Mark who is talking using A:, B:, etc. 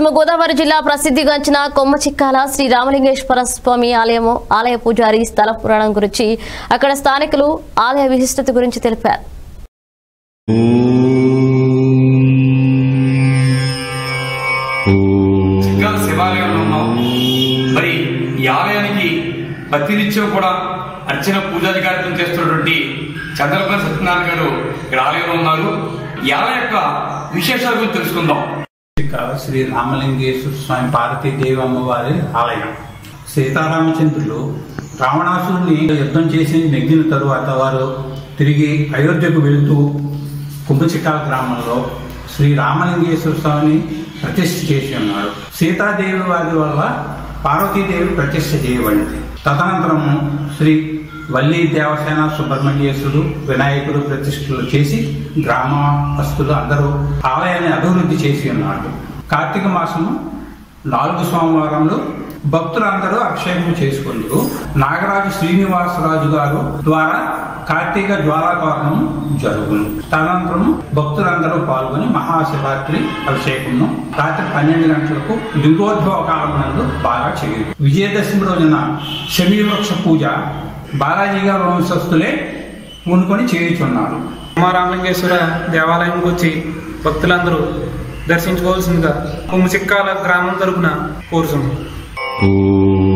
A: పశ్చిమ గోదావరి జిల్లా ప్రసిద్ధిగాంచిన కొమ్మచిక్కాల శ్రీ రామలింగేశ్వర స్వామి ఆలయము ఆలయ పూజారి స్థల పురాణం గురించి అక్కడ స్థానికులు ఆలయ విశిష్టత గురించి తెలిపారు
B: చిక్కాల శివాలయంలో ఉన్నాం మరి ఈ ఆలయానికి ప్రతినిత్యం కూడా అర్చన పూజాది కార్యక్రమం చేస్తున్నటువంటి చంద్రబాబు సత్యనారాయణ గారు ఇక్కడ ఆలయంలో ఉన్నారు ఈ ఆలయం యొక్క విశేషాల గురించి తెలుసుకుందాం
C: ఇక్కడ శ్రీ రామలింగేశ్వర స్వామి పార్వతీదేవి అమ్మవారి ఆలయం సీతారామచంద్రులు రావణాసురుని యుద్ధం చేసి నెగ్గిన తరువాత వారు తిరిగి అయోధ్యకు వెళుతూ కుంభచికాల గ్రామంలో శ్రీ రామలింగేశ్వర స్వామిని ప్రతిష్ఠ చేసి ఉన్నారు సీతాదేవి వారి వల్ల పార్వతీదేవి ప్రతిష్ఠ చేయబడింది తదనంతరము శ్రీ వల్లి దేవసేన సుబ్రహ్మణ్యేశ్వరుడు వినాయకుడు ప్రతిష్ఠలు చేసి గ్రామస్తులు అందరూ ఆలయాన్ని అభివృద్ధి చేసి ఉన్నారు కార్తీక మాసము నాలుగు సోమవారంలో భక్తులందరూ అభిషేకం చేసుకుంటూ నాగరాజు శ్రీనివాసరాజు గారు ద్వారా కార్తీక జ్వాలాకారణం జరుగును తదనంతరం భక్తులందరూ పాల్గొని మహాశివరాత్రి అభిషేకము రాత్రి పన్నెండు గంటలకు లింగోద్భవ కాలం నందు బాగా చేయదు విజయదశమి రోజున శమీవృక్ష పూజ బాలాజీ గారి వంశస్థులే పూనుకొని చేయుచున్నారు
D: రామలింగేశ్వర దేవాలయంకి వచ్చి భక్తులందరూ దర్శించుకోవాల్సిందిగా కొమ్ము చిక్కాల గ్రామం తరపున కోరుతున్నాం
E: ఓం